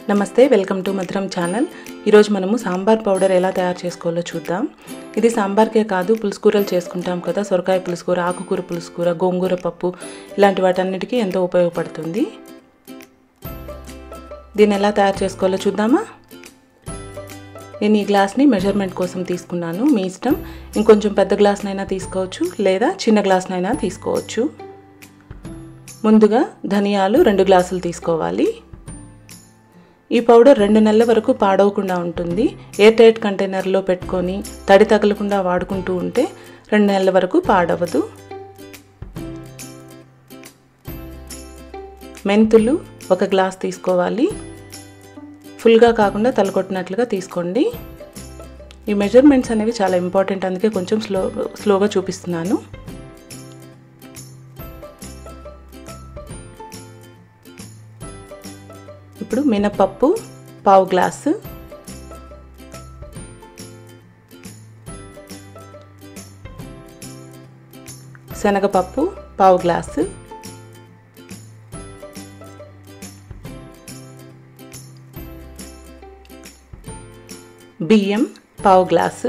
నమస్తే welcome to మధురం channel ఈరోజు మనము సాంబార్ పౌడర్ ఎలా తయారు చేసుకోవాలో చూద్దాం ఇది సాంబార్కే కాదు పులుసుకూరలు చేసుకుంటాం కదా సొరకాయ పులుసుకూర ఆకుకూర పులుసుకూర గోంగూర పప్పు ఇలాంటి వాటన్నిటికీ ఎంతో ఉపయోగపడుతుంది దీన్ని ఎలా తయారు చేసుకోవాలో చూద్దామా నేను ఈ గ్లాస్ని మెజర్మెంట్ కోసం తీసుకున్నాను మీ ఇష్టం ఇంకొంచెం పెద్ద గ్లాస్నైనా తీసుకోవచ్చు లేదా చిన్న గ్లాస్నైనా తీసుకోవచ్చు ముందుగా ధనియాలు రెండు గ్లాసులు తీసుకోవాలి ఈ పౌడర్ రెండు నెలల వరకు పాడవకుండా ఉంటుంది ఎయిర్ టైట్ కంటైనర్లో పెట్టుకొని తడి తగలకుండా వాడుకుంటూ ఉంటే రెండు నెలల వరకు పాడవదు మెంతులు ఒక గ్లాస్ తీసుకోవాలి ఫుల్గా కాకుండా తలకొట్టినట్లుగా తీసుకోండి ఈ మెజర్మెంట్స్ అనేవి చాలా ఇంపార్టెంట్ అందుకే కొంచెం స్లో స్లోగా చూపిస్తున్నాను ఇప్పుడు మినపప్పు పావు గ్లాసు శనగపప్పు పావు గ్లాసు బియ్యం పావు గ్లాసు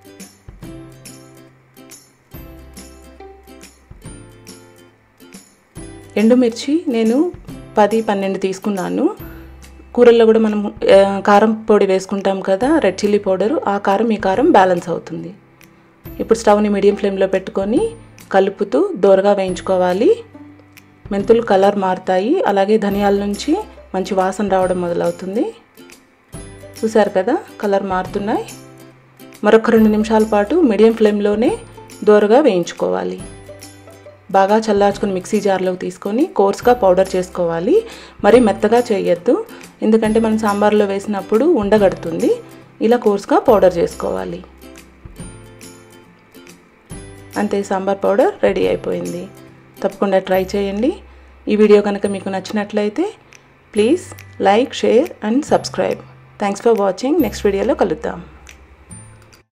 ఎండుమిర్చి నేను పది పన్నెండు తీసుకున్నాను కూరల్లో కూడా మనం కారం పొడి వేసుకుంటాం కదా రెడ్ చిల్లీ పౌడరు ఆ కారం ఈ కారం బ్యాలెన్స్ అవుతుంది ఇప్పుడు స్టవ్ని మీడియం ఫ్లేమ్లో పెట్టుకొని కలుపుతూ దోరగా వేయించుకోవాలి మెంతులు కలర్ మారుతాయి అలాగే ధనియాల నుంచి మంచి వాసన రావడం మొదలవుతుంది చూసారు కదా కలర్ మారుతున్నాయి మరొక రెండు నిమిషాల పాటు మీడియం ఫ్లేమ్లోనే దోరగా వేయించుకోవాలి బాగా చల్లార్చుకొని మిక్సీ జార్లోకి తీసుకొని కోర్స్గా పౌడర్ చేసుకోవాలి మరి మెత్తగా చేయొద్దు ఎందుకంటే మనం సాంబార్లో వేసినప్పుడు ఉండగడుతుంది ఇలా కోర్స్గా పౌడర్ చేసుకోవాలి అంతే సాంబార్ పౌడర్ రెడీ అయిపోయింది తప్పకుండా ట్రై చేయండి ఈ వీడియో కనుక మీకు నచ్చినట్లయితే please like share and subscribe thanks for watching next వీడియోలో కలుద్దాం